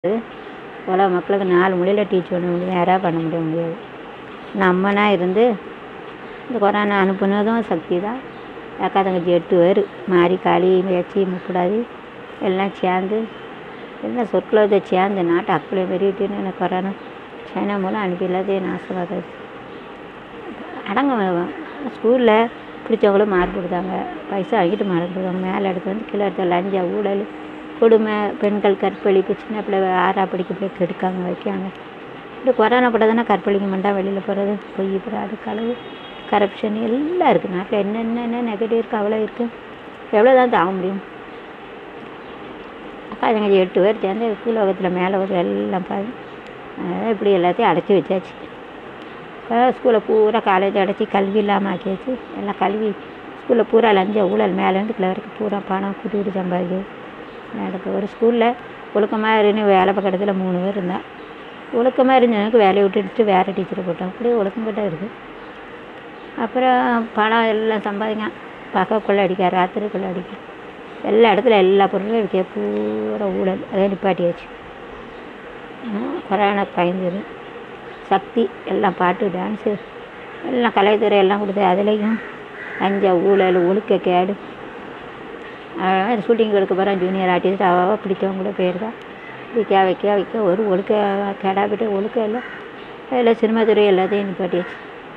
உலக மக்களுக்கு நாலு மொழியில் டீச் பண்ண முடியும் யாராவது பண்ண முடிய முடியாது நம்மனா இருந்து இந்த கொரோனா அனுப்புனதும் சக்தி தான் அக்கா தங்கச்சி எட்டு பேர் மாறி காளி பேச்சி முக்குடாதி எல்லாம் சேர்ந்து எல்லாம் சொற்குலத்தை சேர்ந்து நாட்டை அப்படியே பெருகிட்டுன்னு எனக்கு கொரோனா சைனா மூலம் அனுப்பி எல்லாத்தையும் நாசமாக்காது அடங்க ஸ்கூலில் பிடிச்சவங்களும் மார்க் கொடுத்தாங்க பைசா வாங்கிட்டு மார்க் கொடுத்தாங்க மேலே எடுத்து வந்து கீழே எடுத்து லஞ்சம் ஊழல் கொடுமை பெண்கள் கற்பழிப்பு சின்ன பிள்ளை ஆறா படிக்க பிள்ளை கெடுக்காங்க வைக்காங்க இந்த கொரோனா பட்டதுன்னா கற்பழிக்க மாட்டா வெளியில் போகிறது பொய் பிராடு களவு கரப்ஷன் எல்லாம் இருக்குது நாட்டில் என்னென்ன நெகட்டிவ் இருக்குது அவ்வளோ இருக்குது எவ்வளோ தான் தாங்க முடியும் அக்கா தங்கச்சி எட்டு பேர் சேர்ந்து பூலோகத்தில் மேலே வந்து எல்லாம் பாரு அதான் இப்படி எல்லாத்தையும் அடைச்சி வச்சாச்சு ஸ்கூலை பூரா காலேஜ் அடைச்சி கல்வி இல்லாமல் ஆக்கியாச்சு எல்லாம் கல்வி ஸ்கூலில் பூரா லஞ்சம் ஊழல் மேலேருந்து கீழே வரைக்கும் பூரா பணம் குடி குடி சம்பாதிக்குது நடக்க ஒரு ஸ்கூலில் ஒழுக்கமாக இருந்து வேலை பக்கத்தில் மூணு பேர் இருந்தான் ஒழுக்கமாக இருந்தவனுக்கு வேலையை விட்டுட்டு வேறு டீச்சரை போட்டான் அப்படியே ஒழுக்கம் கிட்ட இருக்குது அப்புறம் பணம் எல்லாம் சம்பாதிங்க பகை கொள்ளை அடிக்க ராத்திரி கொள்ளை அடிக்க எல்லா இடத்துல எல்லா பொருளும் விற்க பூரா ஊழல் அதே நிப்பாட்டியாச்சு கொரோனா பயந்துரு சக்தி எல்லாம் பாட்டு டான்ஸு எல்லாம் கலைத்துறை எல்லாம் கொடுத்து அதுலேயும் லஞ்ச ஊழல் ஒழுக்க கேடு ஷூட்டிங் எடுக்க போகிறேன் ஜூனியர் ஆர்டிஸ்ட் அவள் பிடிச்சவங்க கூட பேர் தான் விற்க வைக்க வைக்க ஒரு ஒழுக்க கேடா போய்ட்டு ஒழுக்க இல்லை அதில் சினிமா துறை எல்லாத்தையும் நிப்பாட்டியாச்சு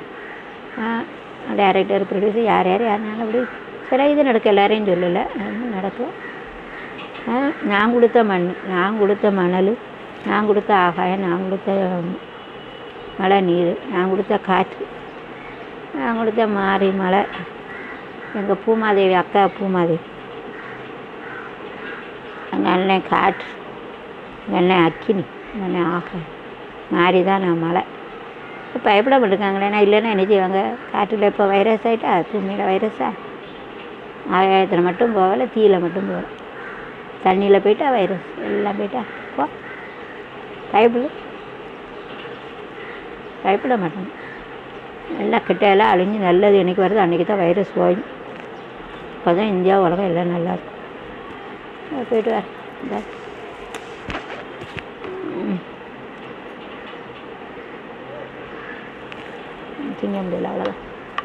டேரக்டர் ப்ரொடியூசர் யார் யார் யாருனாலும் அப்படி சில இது நடக்க எல்லாரையும் சொல்லலை அது நடக்கும் நான் கொடுத்த மண் நான் கொடுத்த மணல் நான் கொடுத்த ஆகாயம் நான் கொடுத்த மழை நீர் நான் கொடுத்த காற்று நான் கொடுத்த மாறி மலை எங்கள் பூமாதேவி அக்கா பூமாதேவி எங்கள் அண்ணன் காற்று எங்கள் அண்ணன் அக்கினி எங்கள் அண்ணன் ஆகாயம் மாறி தான் நான் மலை பயப்பட மாட்டேங்காங்களே நான் இல்லைன்னா என்ன செய்வாங்க காற்றில் இப்போ வைரஸ் ஆகிட்டா பூமியில் வைரஸா ஆகாயத்தில் மட்டும் போகலை தீயில் மட்டும் போகல தண்ணியில் போயிட்டா வைரஸ் எல்லாம் போயிட்டா போ பயப்படு பயப்பட மாட்டாங்க எல்லாம் கிட்டையெல்லாம் அழிஞ்சு நல்லது என்றைக்கு வருது அன்றைக்கி தான் வைரஸ் போய் அப்போ தான் இந்தியா உலகம் எல்லாம் நல்லா இருக்கும் போயிட்டு வர இந்த திங்க முடியல அவ்வளோதான்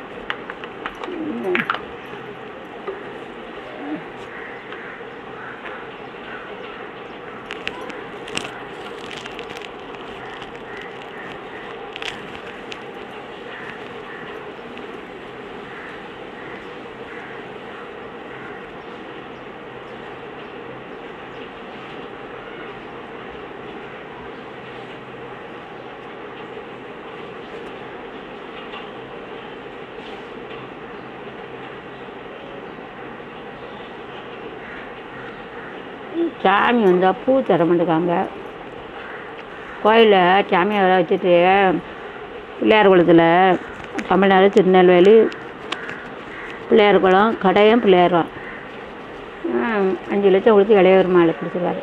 சாமி வந்தால் பூ தர மாட்டேங்காங்க கோயிலில் சாமியை வர வச்சுட்டு பிள்ளையார் குளத்தில் தமிழ்நாடு திருநெல்வேலி பிள்ளையார் குளம் கடையும் பிள்ளையாரம் அஞ்சு லட்சம் கொடுத்து இளையவர் மாலை கொடுத்துருவாரு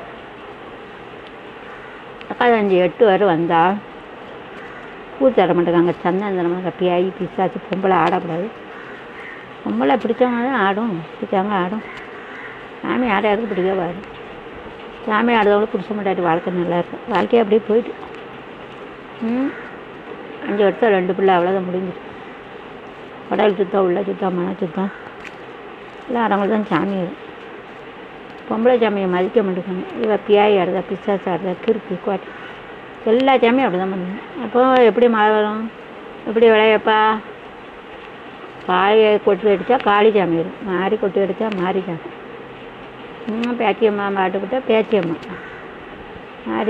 அக்கா அஞ்சு எட்டு வரை வந்தால் பூ தர மாட்டேங்காங்க சந்தனம் தர மாட்டாங்க பியாயி பிசாச்சு பொம்பளை ஆடக்கூடாது பொம்பளை பிடிச்சவங்க தான் ஆடும் பிடிச்சவங்க ஆடும் சாமி ஆட யாருக்கு பிடிக்க பாரு சாமி ஆடுறவங்களும் புருஷ மாட்டாட்டி வாழ்க்கை நல்லா இருக்கும் வாழ்க்கையே அப்படியே போயிட்டு ம் அஞ்சு வருஷம் ரெண்டு பிள்ளை அவ்வளோதான் முடிஞ்சிட்டு உடல் சுத்தம் உள்ள சுத்தம் மன சுத்தம் எல்லாம் ஆடவங்க தான் சாமி வரும் பொம்பளை சாமியை மதிக்க மாட்டேங்காங்க இவ பியாய் ஆடுதா பிசாசு ஆடுதா கிறுக்கு கோட்டை எல்லா சாமியும் அப்படி தான் பண்ணுங்க அப்போ எப்படி மழை வரும் எப்படி விளையப்பா காளியை கொட்டு அடித்தா காளி சாமி வரும் மாறி கொட்டு அடித்தா மாறி சாமி பேச்சியம்மா மாட்டுக்கிட்ட பேச்சியம்மா மாறி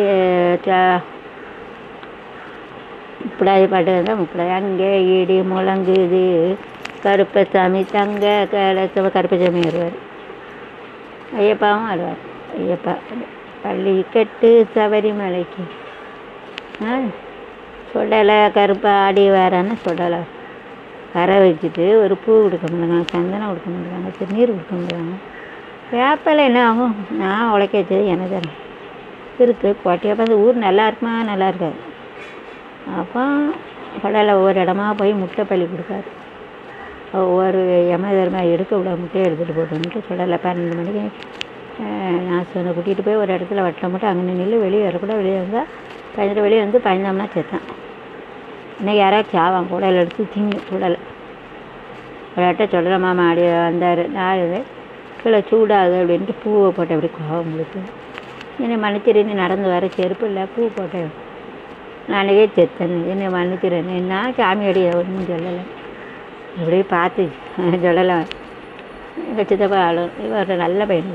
முப்படாது பாட்டு இருந்தால் முப்படாது அங்கே இடி முழங்குது கருப்பசாமி தங்க கலசவ கருப்பசாமி வருவார் ஐயப்பாவும் வருவார் ஐயப்பா பள்ளி கட்டு சபரிமலைக்கு ஆ சொடலை கருப்பை ஆடி வரேன்னு சொடலை வர வச்சுட்டு ஒரு பூ கொடுக்க மாட்டாங்க சந்தனம் கொடுக்க மாட்டாங்க திருநீர் கொடுக்க மாட்டாங்க வேப்பிலை என்ன ஆகும் நான் உழைக்க வச்சது எனக்கு தானே இருக்குது கோட்டையப்போ அந்த ஊர் நல்லா இருக்குமா நல்லா இருக்காது அப்போ கடலில் ஒவ்வொரு இடமா போய் முட்டை பள்ளி கொடுக்காரு ஒவ்வொரு யம தர்மா எடுக்க விட முட்டையை எடுத்துகிட்டு போட்டோன்ட்டு சுடலை பன்னெண்டு மணிக்கு அஹ் நான் சொன்ன கூட்டிகிட்டு போய் ஒரு இடத்துல வட்டில் மட்டும் அங்கே நின்று வெளியே வரக்கூடாது வெளியே வந்தால் பயந்துட்டு வெளியே வந்து பயந்தோம்னா செத்தான் இன்னைக்கு யாராவது சாவான் குடல் எடுத்து திங்க குடல் ஒரு இடத்த சொல்கிற மாமா அப்படி வந்தார் நான் இது கீழே சூடாகுது அப்படின்ட்டு பூவை போட்டேன் அப்படி கோவம் உங்களுக்கு என்னை மன்னிச்சிரு நீ நடந்து வர செருப்பு இல்லை பூ போட்டேன் நானே செத்தேன் என்னை மன்னிச்சிரு நான் சாமி அடி ஒன்றும் சொல்லலை இப்படியே பார்த்து சொல்லலாம் எங்கள் சித்தப்பா ஆளு இவர் நல்ல பையன்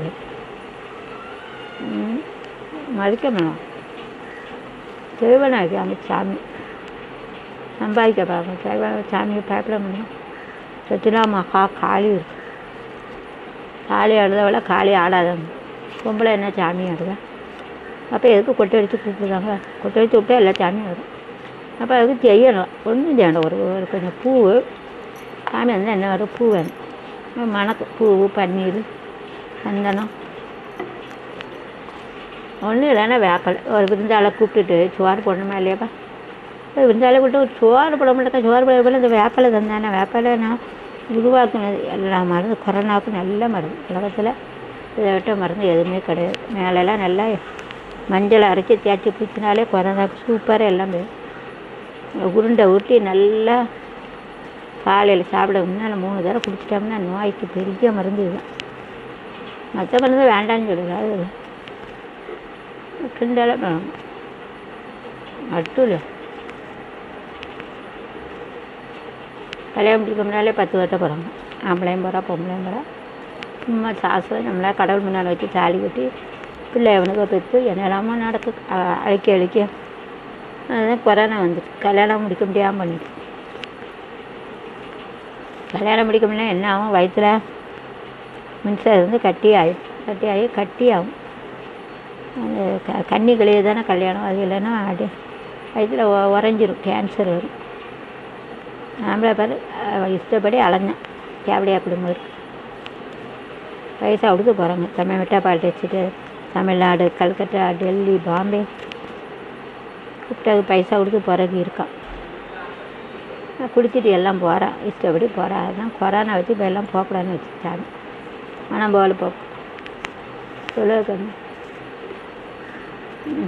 ம், மதிக்க வேணும் தேவனாகி அந்த சாமி சம்பாதிக்க பார்க்கணும் தேவ சாமியை பயப்பட முடியும் சத்துனா மகா காளி இருக்கு காளி ஆடுறத காளி ஆடாதவங்க பொம்பளை என்ன சாமி ஆடுதா அப்போ எதுக்கு கொட்டை அடித்து கூப்பிடுறாங்க கொட்டை அடித்து விட்டா எல்லா சாமியும் வரும் அப்போ அதுக்கு செய்யணும் ஒன்றும் செய்யணும் ஒரு ஒரு கொஞ்சம் பூ சாமி வந்து என்ன வரும் பூ வேணும் மணக்கு பூ பன்னீர் சந்தனம் ஒன்றும் இல்லைன்னா வேப்பலை ஒரு விருந்தாளை கூப்பிட்டுட்டு சோறு போடணுமா இல்லையாப்பா ஒரு விருந்தாளை கூப்பிட்டு ஒரு சோறு போட மாட்டேங்க சோறு போட போல இந்த வேப்பலை தந்தானே வேப்பலை நான் உருவாக்குனது எல்லா மருந்து கொரோனாவுக்கு நல்ல மருந்து உலகத்தில் இதை விட்ட மருந்து எதுவுமே கிடையாது மேலெல்லாம் நல்லா மஞ்சளை அரைச்சி தேய்ச்சி பூச்சினாலே கொரோனாவுக்கு சூப்பராக எல்லாம் போயிடும் உருண்டை ஊட்டி நல்லா காலையில் சாப்பிட முன்னால் மூணு தடவை குடிச்சிட்டோம்னா நோய்க்கு பெரிய மருந்து இதுதான் மற்ற மருந்து வேண்டாம்னு சொல்லுது அது கிண்டலாம் வேணும் மட்டும் இல்லை கல்யாணம் முடிக்க முன்னாலே பத்து வருஷம் போகிறாங்க ஆம்பளையும் போகிறா பொம்பளையும் போகிறா சும்மா சாசு நம்மளா கடவுள் முன்னால் வச்சு தாலி கட்டி பிள்ளை அவனுக்கு பெற்று என்னெல்லாமோ நடக்கு அ- அழிக்க அழிக்க அதுதான் கொரோனா வந்துட்டு கல்யாணம் முடிக்க முடியாமல் பண்ணிட்டு கல்யாணம் முடிக்க முடியல என்ன ஆகும் வயிற்றுல மின்சாரம் வந்து கட்டி ஆகும் கட்டி ஆகி கட்டி ஆகும் அந்த க கன்னி கழிவு தானே கல்யாணம் அது இல்லைன்னா அடி வயிற்றுல உறைஞ்சிரும் கேன்சர் வரும் ஆம்பளை பாரு அஹ் இஷ்டப்படி அலைஞ்சேன் கேவடியா குடும்பம் இருக்கு பைசா கொடுத்து போகிறாங்க தமிழ் மெட்டாபாலிட்டி வச்சுட்டு தமிழ்நாடு கல்கத்தா டெல்லி பாம்பே கூப்பிட்டு பைசா கொடுத்து போகிறதுக்கு இருக்கான் நான் குடிச்சிட்டு எல்லாம் போகிறான் இஷ்டப்படி போகிறா அதுதான் கொரோனா வச்சு இப்போ எல்லாம் போகக்கூடாதுன்னு வச்சுட்டாங்க மனம் போகல போ சொல்லுவது கம்மி ம்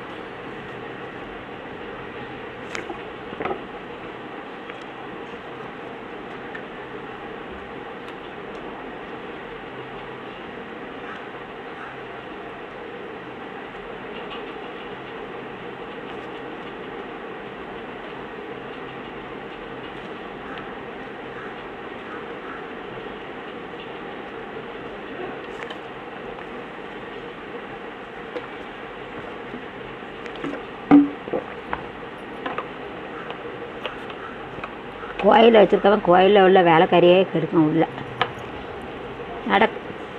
கோயிலில் வச்சுருக்கவன் கோயிலில் உள்ள வேலைக்காரியே கெடுக்கும் உள்ள நடக்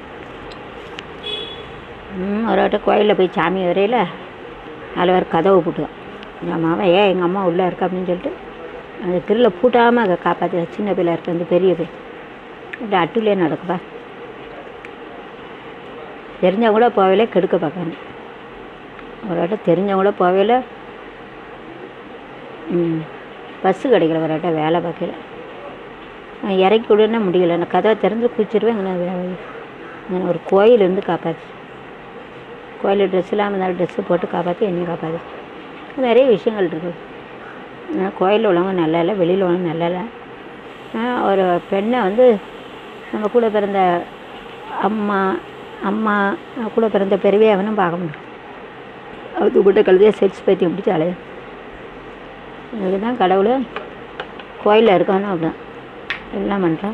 ம் ஒரு வாட்டி கோயிலில் போய் சாமி வரையில் நாலு பேர் கதவு பூட்டுவான் என் மாமன் ஏன் எங்கள் அம்மா உள்ளே இருக்கா அப்படின்னு சொல்லிட்டு அந்த கிரில்லை பூட்டாமல் அதை காப்பாற்று சின்ன பிள்ளை இருக்க வந்து பெரிய பிள்ளை இப்படி அட்டுலே நடக்குப்பா தெரிஞ்சவங்க கூட போகல கெடுக்க பார்க்கணும் ஒரு வாட்டி தெரிஞ்சவங்க கூட போகல ம் பஸ்ஸு கிடைக்கல ஒரு வாட்டி வேலை பார்க்கல நான் இறக்கி விடனே முடியல நான் கதவை திறந்து குச்சிருவேன் இங்கே ஒரு கோயில் இருந்து காப்பாற்று கோயில் ட்ரெஸ் இல்லாமல் இருந்தாலும் ட்ரெஸ்ஸு போட்டு காப்பாற்றி என்னையும் காப்பாற்று நிறைய விஷயங்கள் இருக்குது ஆனால் கோயிலில் உள்ளவங்க நல்லா இல்லை வெளியில் உள்ளவங்க நல்லா இல்லை ஆனால் ஒரு பெண்ணை வந்து நம்ம கூட பிறந்த அம்மா அம்மா கூட பிறந்த பெரியவே அவனும் பார்க்க முடியும் அது கூட கழுதியாக செக்ஸ் பைத்தியம் பிடிச்சி அலைய இதுக்கு தான் கடவுள் கோயிலில் இருக்கானோ அப்படிதான் எல்லாம் பண்ணுறான்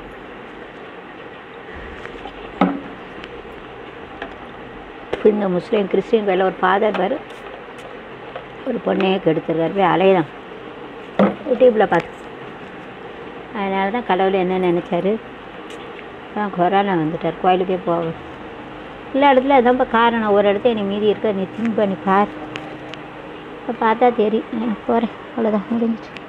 இந்த முஸ்லீம் கிறிஸ்டின் கோயிலில் ஒரு ஃபாதர் பாரு ஒரு பொண்ணையே கெடுத்துருக்காரு போய் அலையதான் யூடியூப்பில் பார்த்து அதனால தான் கடவுள் என்ன நினச்சாரு தான் கொரோனா வந்துட்டார் கோயிலுக்கே போக எல்லா இடத்துல அதான் இப்போ காரணம் ஒரு இடத்துல நீ மீதி இருக்க நீ திங்க் பண்ணி பார் இப்போ பார்த்தா தெரியும் நான் போகிறேன் அவ்வளோதான் முடிஞ்சிச்சு